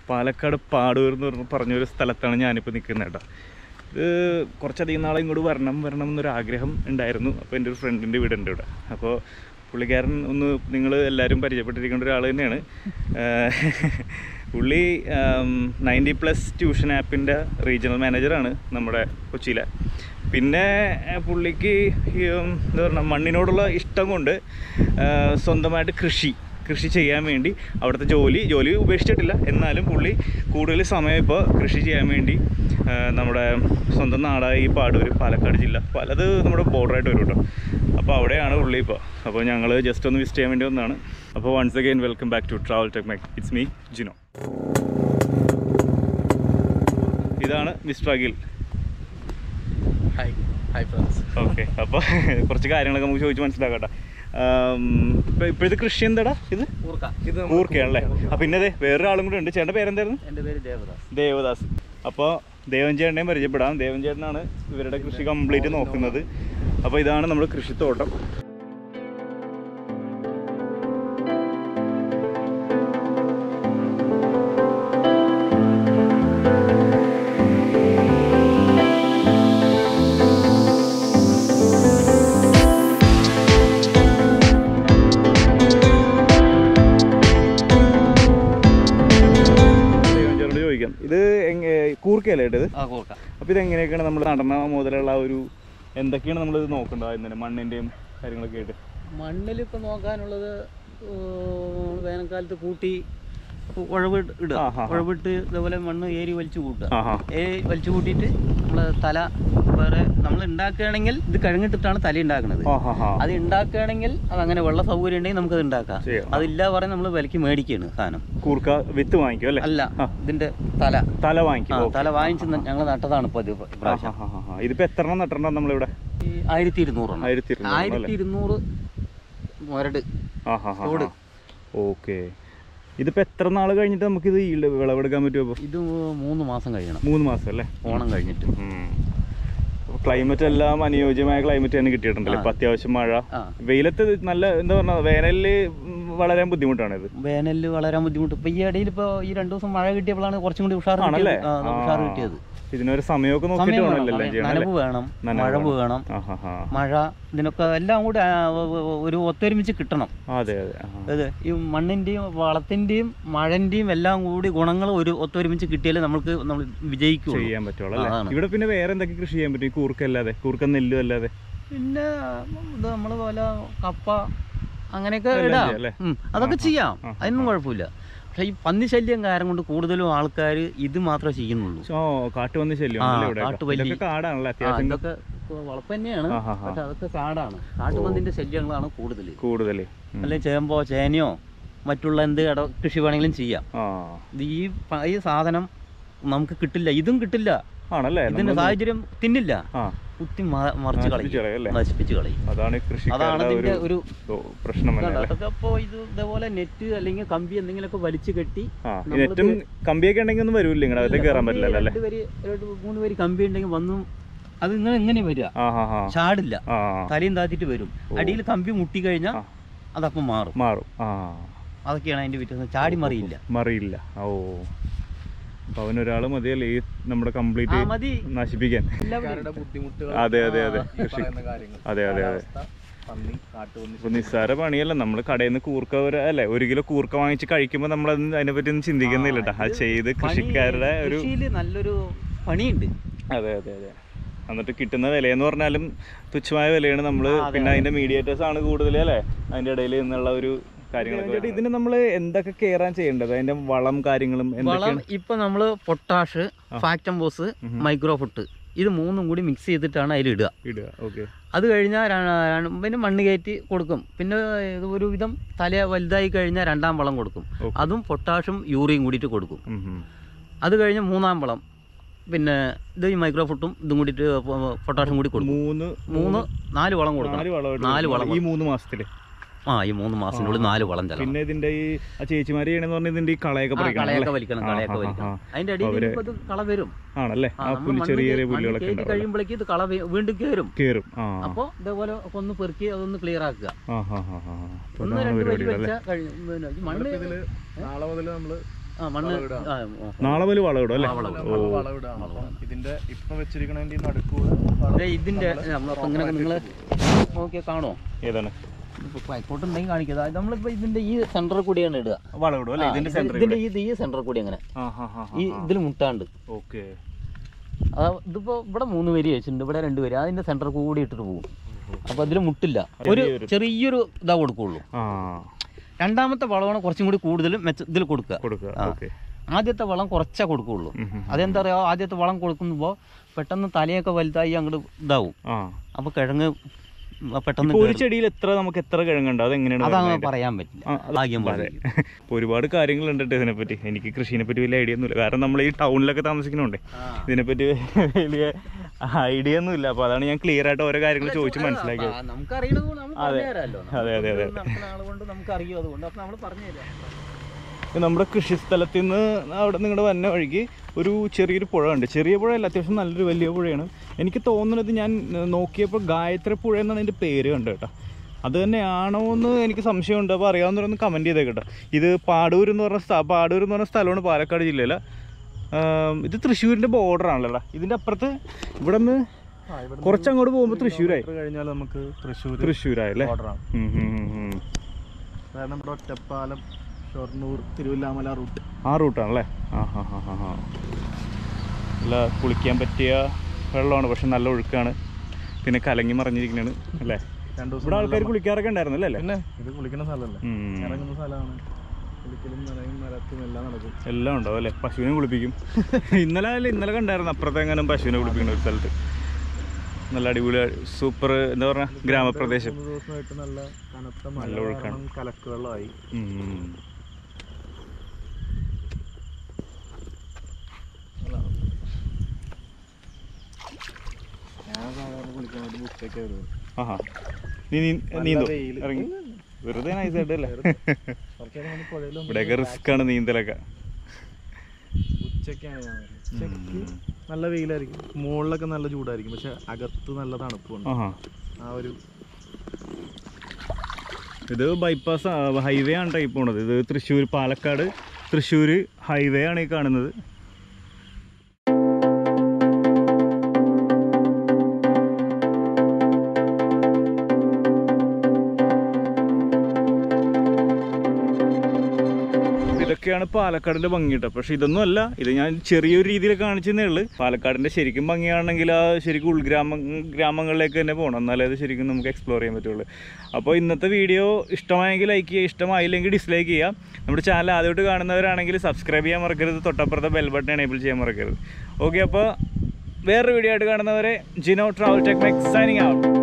പാലക്കാട് പാടൂർ എന്ന് പറഞ്ഞ പറഞ്ഞൊരു സ്ഥലത്താണ് ഞാനിപ്പോൾ നിൽക്കുന്നത് കേട്ടോ ഇത് കുറച്ചധികം നാളെ ഇങ്ങോട്ട് വരണം വരണം എന്നൊരു ആഗ്രഹം ഉണ്ടായിരുന്നു അപ്പോൾ എൻ്റെ ഒരു ഫ്രണ്ടിൻ്റെ വീടുണ്ട് ഇവിടെ അപ്പോൾ പുള്ളിക്കാരൻ ഒന്ന് നിങ്ങൾ എല്ലാവരും പരിചയപ്പെട്ടിരിക്കേണ്ട ഒരാൾ തന്നെയാണ് ആഹ് പുള്ളി നയൻറ്റി പ്ലസ് ട്യൂഷൻ ആപ്പിൻ്റെ റീജിയണൽ മാനേജറാണ് നമ്മുടെ കൊച്ചിയിലെ പിന്നെ ആഹ് പുള്ളിക്ക് ഈ, ഉം, എന്താ പറയുക മണ്ണിനോടുള്ള ഇഷ്ടം കൊണ്ട് ആഹ് സ്വന്തമായിട്ട് കൃഷി കൃഷി ചെയ്യാൻ വേണ്ടി അവിടുത്തെ ജോലി ജോലി ഉപേക്ഷിച്ചിട്ടില്ല എന്നാലും പുള്ളി കൂടുതൽ സമയം ഇപ്പോൾ കൃഷി ചെയ്യാൻ വേണ്ടി ആ, നമ്മുടെ സ്വന്തം നാടായ ഈ പാടൂർ പാലക്കാട് ജില്ല പലത് നമ്മുടെ ബോർഡറായിട്ട് വരും കേട്ടോ അപ്പോൾ അവിടെയാണ് പുള്ളി ഇപ്പോൾ അപ്പോൾ ഞങ്ങൾ ജസ്റ്റ് ഒന്ന് വിസിറ്റ് ചെയ്യാൻ വേണ്ടി വന്നതാണ് അപ്പോൾ once again welcome back to travel tech mac it's me Jino ഇതാണ് mister Akhil hi hi friends okay അപ്പോൾ കുറച്ച് കാര്യങ്ങളൊക്കെ നമുക്ക് ചോദിച്ച് മനസ്സിലാക്കട്ടെ ഇപ്പോൾ ഇപ്പോഴത്തെ കൃഷി എന്താടാ ഇത് ഊർക്ക ഇത് ഊർക്കയാണല്ലേ ആ പിന്നെ അതെ വേറൊരാളും കൂടെ ഉണ്ട് ചേട്ടൻ്റെ പേരെന്തായിരുന്നു എൻ്റെ പേര് ദേവദാസ് ദേവദാസ് അപ്പോൾ ദേവൻ ചേട്ടനെയും പരിചയപ്പെടാം ദേവൻ ചേട്ടനാണ് ഇവരുടെ കൃഷി കംപ്ലീറ്റ് നോക്കുന്നത് അപ്പോൾ ഇതാണ് നമ്മുടെ കൃഷിത്തോട്ടം ദേവൻ ചേട്ടനോട് ചോദിക്കാം ഇത് എങ്ങ കൂർക്കയല്ലേ ഇത് ആ കൂർക്ക അപ്പോൾ ഇത് എങ്ങനെയൊക്കെയാണ് നമ്മൾ നടന മുതലുള്ള ആ ഒരു എന്തൊക്കെയാണ് നമ്മളിത് നോക്കേണ്ടത് അതിന് മണ്ണിൻ്റെയും കാര്യങ്ങളൊക്കെ ആയിട്ട് മണ്ണിൽ ഇപ്പം നോക്കാനുള്ളത് ഏർ, വേനൽക്കാലത്ത് കൂട്ടി ഉഴവ് ഇടുക ആ, ആ, ആ. ഉഴവിട്ട് ഇതേപോലെ മണ്ണ് ഏരി വലിച്ചു കൂട്ടുക ആഹാ ഏരി വലിച്ചു കൂട്ടിയിട്ട് നമ്മൾ തല വേറെ നമ്മൾ ഉണ്ടാക്കുകയാണെങ്കിൽ ഇത് കഴിഞ്ഞിട്ടിട്ടാണ് തല ഉണ്ടാക്കുന്നത് ആ ഹാ ഹാ അത് ഉണ്ടാക്കുകയാണെങ്കിൽ അത് അങ്ങനെ വെള്ള സൗകര്യം ഉണ്ടെങ്കിൽ നമുക്കത് ഉണ്ടാക്കാം ചെയ്യാം. അതില്ല പറഞ്ഞ് നമ്മൾ വിലക്ക് മേടിക്കുകയാണ് സാധനം കൂർക്ക വിത്ത് വാങ്ങിക്കും അല്ലേ അല്ല ആ. ഇതിന്റെ തല തല ആ വാങ്ങിക്കും ഓക്കേ. തല വാങ്ങിച്ച് ഞങ്ങൾ നട്ടതാണ് ഇപ്പോൾ ഇത് ആ, ഇപ്രാവശ്യം ഹാ, ഹാ, ഹാ. ഇതിപ്പോ എത്ര എണ്ണം നട്ടിട്ടുണ്ടോ നമ്മളിവിടെ ഈ ആയിരത്തി ഇരുന്നൂറെണ്ണം ആയിരത്തി ഇരുന്നൂറ് ആയിരത്തി ഇരുന്നൂറ് മുരട് ആ ഹാ ഹാ തോട്. ഓക്കെ ഇതിപ്പോ എത്ര നാൾ കഴിഞ്ഞിട്ട് നമുക്ക് ഇത് yield വിളവെടുക്കാൻ പറ്റുമോ അപ്പൊ ഇത് മൂന്ന് മാസം കഴിയണം മൂന്ന് മാസം അല്ലേ ഓണം കഴിഞ്ഞിട്ട് ക്ലൈമറ്റ് എല്ലാം അനുയോജ്യമായ ക്ലൈമറ്റ് തന്നെ കിട്ടിയിട്ടുണ്ടല്ലോ ഇപ്പൊ അത്യാവശ്യം മഴ ആ വെയിലത്ത് ഇത് നല്ല എന്താ പറഞ്ഞ വേനലില് വളരാൻ ബുദ്ധിമുട്ടാണ് ഇത് വേനലിൽ വളരാൻ ബുദ്ധിമുട്ട് ഇപ്പൊ ഈ ഇടയിൽ ഇപ്പൊ ഈ രണ്ടു ദിവസം മഴ കിട്ടിയപ്പോഴാണ് കുറച്ചും കൂടി ഉഷാർ ആണല്ലേ കിട്ടിയത്. ആ, ഉഷാർ ആ. കിട്ടിയത് ഇതിനൊരു സമയമൊക്കെ നോക്കിയിട്ട് സമയം വേണമല്ലോ എല്ലാം വേണം ചെയ്യണം നനവ് അല്ലേ വേണം നനവ് മഴവ് വേണം. വേണം ആ ഹാ ഹാ മഴ ഇതിനൊക്കെ എല്ലാം കൂടി ആ, ഒ- ഒ- ഒരു ഒത്തൊരുമിച്ച് കിട്ടണം അതെ അതെ ആ. അതായത് ഈ മണ്ണിന്റെയും വളത്തിന്റെയും മഴന്റെയും എല്ലാം കൂടി ഗുണങ്ങൾ ഒരു ഒത്തൊരുമിച്ച് കിട്ടിയാലേ നമുക്ക് നമ്മൾ വിജയിക്കുള്ളൂ ചെയ്യാൻ പറ്റുള്ളൂ അല്ലേ അതാണ്. ഇവിടെ പിന്നെ വേറെ എന്തൊക്കെ കൃഷി ചെയ്യാൻ പറ്റും ഈ കൂർക്ക അല്ലാതെ കൂർക്ക നെല്ലും അല്ലാതെ പിന്നെ ഇത് നമ്മൾ പോലെ കപ്പ അങ്ങനെയൊക്കെ എല്ലാം ഇടാം ചെയ്യാം അല്ലേ? ഉം, അതൊക്കെ ചെയ്യാം ആ, ആ, അതിനൊന്നും കുഴപ്പമില്ല പക്ഷെ ഈ പന്നി ശല്യം കാരണം കൊണ്ട് കൂടുതലും ആൾക്കാർ ഇത് മാത്രമേ ചെയ്യുന്നുള്ളൂ ഓ കാട്ടുവന്ന് ശല്യം ആ, ഉണ്ടല്ലേ ഇവിടെയൊക്കെ? കാട്ടുപല്ലി. ഇതൊക്കെ കാടാണല്ലേ ആ, അത്യാവശ്യം ഇതൊക്കെ വളപ്പ് തന്നെയാണ് ആ, ആ, ആ. പക്ഷെ അതൊക്കെ കാടാണ് കാട്ടുപന്നിന്റെ ശല്യങ്ങളാണ് കൂടുതൽ കൂടുതൽ അല്ലെങ്കിൽ ചേമ്പോ ചേനയോ മറ്റുള്ള എന്ത് ഇട കൃഷി വേണമെങ്കിലും ചെയ്യാം ആ ഇത് ഈ പ- ഈ സാധനം നമുക്ക് കിട്ടില്ല ഇതും കിട്ടില്ല ആണല്ലേ ഇതിന്റെ നമ്മള് സാഹചര്യം തിന്നില്ല ആ കുത്തി മ- മറിച്ച് നശിപ്പിച്ച് കളയും അല്ലേ? കളയും നശിപ്പിച്ച് കളയും അതാണ് അതാണ് കൃഷിക്കാരുടെ ഇതിന്റെ ഒരു ഒരു ഓ, പ്രശ്നം തന്നെ ഇതുണ്ട്. അല്ലേ അതൊക്കെ അപ്പോ ഇത് ഇതേപോലെ നെറ്റ് അല്ലെങ്കിൽ കമ്പി എന്തെങ്കിലുമൊക്കെ വലിച്ചു കെട്ടി ആ ഈ നമ്മളിത് നെറ്റും കമ്പിയൊക്കെ ഉണ്ടെങ്കിൽ ഒന്നും വരൂല്ല നിങ്ങളുടെ അകത്തേക്ക് കയറാൻ കമ്പി പറ്റില്ലല്ലോ അല്ലേ രണ്ട് വരി രണ്ട് മൂന്ന് വരി കമ്പി ഉണ്ടെങ്കിൽ വന്നും അത് ഇങ്ങനെ എങ്ങനെ വരിക ആ ഹാ ഹാ ചാടില്ല ആ തലയും താത്തിട്ട് വരും ഓ. അടിയിൽ കമ്പി മുട്ടി കഴിഞ്ഞാൽ ആ. അതപ്പം മാറും മാറും ആ അതൊക്കെയാണ് അതിന്റെ വ്യത്യാസം ചാടി മറിയില്ല മറിയില്ല ഓ അപ്പൊ അവനൊരാൾ മതിയല്ലേ ഈ നമ്മുടെ ആ കംപ്ലീറ്റ് മതി നശിപ്പിക്കാൻ എല്ലാവരും ബുദ്ധിമുട്ടുകൾ അതെ അതെ അതെ ഈ കൃഷി പറയുന്ന കാര്യങ്ങൾ അതെ അതെ അതെ കാലാവസ്ഥ, പന്നി കാട്ടുപന്നി ഇപ്പൊ നിസ്സാര പണിയല്ല നമ്മൾ കടയിൽ നിന്ന് കൂർക്ക ഒരു അല്ലെ ഒരു കിലോ കൂർക്ക വാങ്ങിച്ച് കഴിക്കുമ്പോൾ നമ്മൾ അതിനെ പറ്റി ഒന്നും ചിന്തിക്കുന്നില്ല കേട്ടോ അത് ചെയ്ത് കൃഷിക്കാരുടെ ഒരു കൃഷിയിൽ നല്ലൊരു പണിയുണ്ട് അതെ അതെ അതെ എന്നിട്ട് കിട്ടുന്ന വിലയെന്ന് പറഞ്ഞാലും തുച്ഛമായ വിലയാണ് നമ്മൾ ആ, അതെ, പിന്നെ അതെ. അതിന്റെ മീഡിയേറ്റേഴ്സ് ആണ് കൂടുതൽ അല്ലേ അതിന്റെ ഇടയിൽ നിന്നുള്ള ഒരു കാര്യങ്ങളൊക്കെ ഇതിന് നമ്മൾ എന്തൊക്കെ കെയറാൻ ചെയ്യേണ്ടത് അതിന്റെ വളം കാര്യങ്ങളും വളം എന്തൊക്കെയാണ് ഇപ്പൊ നമ്മള് പൊട്ടാഷ് ഫാക്ടംബോസ് മൈക്രോഫുട്ട് ഇത് മൂന്നും കൂടി മിക്സ് ചെയ്തിട്ടാണ് അതിൽ ഇടുക ഇടുക ഓക്കെ അത് കഴിഞ്ഞാൽ പിന്നെ മണ്ണ് കയറ്റി കൊടുക്കും പിന്നെ ഇത് ഒരു വിധം തല വലുതായി കഴിഞ്ഞാൽ രണ്ടാം വളം കൊടുക്കും Okay. അതും പൊട്ടാഷും യൂറിയും കൂടിയിട്ട് കൊടുക്കും അത് കഴിഞ്ഞ് മൂന്നാം വളം പിന്നെ ഇത് ഈ മൈക്രോഫുട്ടും ഇതും കൂടിയിട്ട് പൊ- പൊട്ടാഷും കൂടി കൊടുക്കും മൂന്ന് മൂന്ന് നാല് വളം കൊടുക്കണം നാല് വളമായിട്ട് നാല് കൊടുക്കണം. വളം ഈ മൂന്ന് മാസത്തില് ആ ഈ മൂന്ന് മാസത്തിനുള്ളിൽ നാല് വളം ചെല്ലണം പിന്നെ ഇതിന്റെ ഈ ആ ചേച്ചിമാര് ചെയ്യണെന്ന് പറഞ്ഞാൽ ഇതിന്റെ ഈ കളയൊക്കെ ആ, പറിക്കണം കളയൊക്കെ അല്ലേ? വലിക്കണം ആ, കളയൊക്കെ ആ, വലിക്കണം ആ. അതിന്റെ അടിയിൽ അവര് ഇനിയിപ്പോ ഇത് കള വരും ആണല്ലേ ആ, ആ നമ്മൾ പുല്ല് മണ്ണ് ചെറിയ ചെറിയ കേ- മണ്ണ് പുല്ലുകളൊക്കെ കയറ്റി ഉണ്ടാവും കഴിയുമ്പോഴേക്ക് ഇത് കള വേ- വീണ്ടും കയറും കേറും ആ അപ്പോൾ ഇതേപോലെ ഒക്കെ ഒന്ന് പെറുക്കി അതൊന്ന് ക്ലിയർ ആക്കുക ആ ആ ആ ആ. അപ്പൊ ഒന്ന് ഇതാണ് രണ്ട് വരി പരിപാടികൾ അല്ലേ വെച്ചാൽ കഴിഞ്ഞു പിന്നെ ഈ മണ്ണ് ഇതില് നാളെ മുതൽ നമ്മള് ആ മണ്ണ് ആ, ഓ. നാളെ മുതൽ വളമിടും അല്ലേ ഓ വളവിടാണ് അപ്പം ഇതിന്റെ ഇപ്പൊ വെച്ചിരിക്കണതിന്റെ നടുക്കൂടെ ദേ ഇതിന്റെ നമ്മളപ്പോൾ ഇങ്ങനെ നിങ്ങൾ നോക്കിയാൽ കാണോ ഏതാണ് ഇപ്പോൾ പാക്കോട്ടുണ്ടെങ്കിൽ കാണിക്കുക അതായത് നമ്മളിപ്പോൾ ഇതിന്റെ ഈ സെന്ററിൽ കൂടിയാണ് ഇടുക വളമിടും അല്ലേ ആ, ഇതിന്റെ ഇത് സെന്റർ ഇതിന്റെ ഇത് ഈ സെന്ററിൽ കൂടി അങ്ങനെ ആ ഹാ ഹാ ഈ ഇതിൽ മുട്ടാണ്ട് ഓക്കെ അതാ ഇതിപ്പോ ഇവിടെ മൂന്ന് വരി വെച്ചിട്ടുണ്ട് ഇവിടെ രണ്ട് വരി അതിന്റെ സെന്റർ കൂടി ഇട്ടിട്ട് പോകും അപ്പൊ അതിൽ മുട്ടില്ല ഒരു ചെറിയൊരു- ചെറിയൊരു ഇതാ കൊടുക്കുള്ളൂ ആ രണ്ടാമത്തെ വളമാണ് കുറച്ചും കൂടി കൂടുതൽ മെച്ച ഇതിൽ കൊടുക്കുക കൊടുക്കുക ആ. ഓക്കെ ആദ്യത്തെ വളം കുറച്ചേ കൊടുക്കുള്ളൂ അതെന്താ പറയാ ആദ്യത്തെ വളം കൊടുക്കുമ്പോൾ പെട്ടെന്ന് തലയൊക്കെ വലുതായി അങ്ങോട്ട് ഇതാവും ആ അപ്പൊ കിഴങ്ങ് പെട്ടെന്ന് ഇപ്പൊ ഒരു കേറും. ചെടിയിൽ എത്ര നമുക്ക് എത്ര കിഴങ്ങുണ്ട് അതെങ്ങനെയാണ് അതങ്ങനെ വരുന്നത്? പറയാൻ പറ്റില്ല ആ, അത് ഭാഗ്യം പോലെ അതെ ഇപ്പൊ ഒരുപാട് കാര്യങ്ങളുണ്ട് ട്ടോ ഇതിനെപ്പറ്റി എനിക്ക് കൃഷിനെ പറ്റി വലിയ ഐഡിയ ഒന്നുമില്ല കാരണം നമ്മൾ ഈ ടൗണിലൊക്കെ താമസിക്കണോണ്ടേ ഇതിനെപ്പറ്റി വലിയ ഐഡിയ ഒന്നുമില്ല അപ്പൊ അതാണ് ഞാൻ ക്ലിയർ ആയിട്ട് ഓരോ കാര്യങ്ങൾ ചോദിച്ച് മനസ്സിലാക്കിയത് നമുക്ക് അറിയണത് നമ്മൾ അതെ. പറഞ്ഞുതരാമല്ലോ അതെ, അതെ, അതെ. നടക്കുന്ന ആളുകൊണ്ട് നമുക്ക് അറിയോ അതുകൊണ്ട് അപ്പൊ നമ്മൾ പറഞ്ഞുതരാം ഇത് നമ്മുടെ കൃഷിസ്ഥലത്തിൽ നിന്ന് അവിടെ നിങ്ങളുടെ വന്ന വഴിക്ക് ഒരു ചെറിയൊരു പുഴ ഉണ്ട് ചെറിയ പുഴയല്ല അത്യാവശ്യം നല്ലൊരു വലിയ പുഴയാണ് എനിക്ക് തോന്നുന്നത് ഞാൻ ഏഹ്, നോക്കിയപ്പോൾ ഗായത്രി പുഴ എന്നാണ് അതിൻ്റെ പേര് കണ്ടത് കേട്ടോ അത് തന്നെയാണോ എന്ന് എനിക്ക് സംശയമുണ്ട് അപ്പോൾ അറിയാവുന്നവരൊന്ന് കമൻറ്റ് ചെയ്തേ കേട്ടോ ഇത് പാടൂർ എന്ന് പറഞ്ഞ സ്ഥ പാടൂർ എന്ന് പറഞ്ഞ സ്ഥലമാണ് പാലക്കാട് ജില്ലയിൽ ഇത് തൃശ്ശൂരിൻ്റെ ബോർഡറാണല്ലോ ഇതിൻ്റെ അപ്പുറത്ത് ഇവിടെ നിന്ന് കുറച്ചങ്ങോട്ട് പോകുമ്പോൾ തൃശ്ശൂരായി കഴിഞ്ഞാൽ നമുക്ക് തൃശ്ശൂർ തൃശ്ശൂരായല്ലേ ബോർഡറാണ് ഉം, ഉം, ഉം, ഉം. കാരണം നമ്മുടെ ഒറ്റപ്പാലം ഷൊർണൂർ തിരുവല്ലാമല റൂട്ട് ആ റൂട്ടാണല്ലേ ആ ഹാ ഹാ ഹാ ഹാ നല്ല കുളിക്കാൻ പറ്റിയ വെള്ളമാണ് പക്ഷെ നല്ല ഒഴുക്കാണ് പിന്നെ കലങ്ങി മറിഞ്ഞിരിക്കുന്നതാണ് അല്ലേ രണ്ടു ദിവസം ഇവിടെ ആൾക്കാർ കുളിക്കാറൊക്കെ ഉണ്ടായിരുന്നല്ലേ അല്ലേ പിന്നെ ഇത് കുളിക്കുന്ന സ്ഥലമല്ലേ ഉം. ഇറങ്ങുന്ന സ്ഥലമാണ് കുളിക്കലും നിറയും മരത്തും എല്ലാം നടക്കും എല്ലാം ഉണ്ടാവും അല്ലേ പശുവിനെ കുളിപ്പിക്കും ഇന്നലെ അല്ല ഇന്നലെ കണ്ടായിരുന്നു അപ്പുറത്തെ എങ്ങാനും പശുവിനെ കുളിപ്പിക്കുന്ന ഒരു സ്ഥലത്ത് നല്ല അടിപൊളി സൂപ്പർ എന്താ പറയുക ഗ്രാമപ്രദേശം മൂന്ന് ദിവസമായിട്ട് നല്ല കനത്ത മഴ നല്ല ഒഴുക്കാണ്. കാരണം കലക്ക് വെള്ളമായി ഉം. ഞാൻ സാധാരണ കുളിക്കാൻ വേണ്ടി ഉച്ചയ്ക്ക് വരുന്നത് ആഹാ നീ നീ- നീന്തോ വെയില്. ഇറങ്ങി വെറുതെ നൈസായിട്ട് അല്ലേ കുറച്ച് നേരം കൊണ്ട് പുഴയിലും ഇവിടെയൊക്കെ റിസ്ക് ആണ് നീന്തലൊക്കെ ഉച്ചയ്ക്കാണ് ഞാൻ വരുന്നത് ഉച്ചയ്ക്ക് നല്ല വെയിലായിരിക്കും മുകളിലൊക്കെ നല്ല ചൂടായിരിക്കും പക്ഷെ അകത്ത് നല്ല തണുപ്പുണ്ട് ആഹാ ആ ഒരു ഇത് ബൈപ്പാസ് ഹൈവേ ആണ് ഈ പോണത് ഇത് തൃശ്ശൂർ പാലക്കാട് തൃശ്ശൂർ ഹൈവേ ആണ് ഈ കാണുന്നത് ഇതൊക്കെയാണ് പാലക്കാടിന്റെ ഭംഗി കേട്ടോ പക്ഷെ ഇതൊന്നും അല്ല ഇത് ഞാൻ ചെറിയൊരു രീതിയിൽ കാണിച്ചതേ ഉള്ളൂ പാലക്കാടിന്റെ ശരിക്കും ഭംഗിയാണെങ്കിൽ ആ ശരിക്കും ഉൾഗ്രാമ ഗ്രാമങ്ങളിലേക്ക് തന്നെ പോകണം എന്നാലേ അത് ശരിക്കും നമുക്ക് എക്സ്പ്ലോർ ചെയ്യാൻ പറ്റുള്ളൂ അപ്പോൾ ഇന്നത്തെ വീഡിയോ ഇഷ്ടമായെങ്കിൽ ലൈക്ക് ചെയ്യുക ഇഷ്ടമായില്ലെങ്കിൽ ഡിസ്ലൈക്ക് ചെയ്യുക നമ്മുടെ ചാനൽ ആദ്യമായിട്ട് കാണുന്നവരാണെങ്കിൽ സബ്സ്ക്രൈബ് ചെയ്യാൻ മറക്കരുത് തൊട്ടപ്പുറത്തെ ബെൽ ബട്ടൺ എനേബിൾ ചെയ്യാൻ മറക്കരുത് ഓക്കെ അപ്പോൾ വേറൊരു വീഡിയോ ആയിട്ട് കാണുന്നവരെ Jino travel technique signing out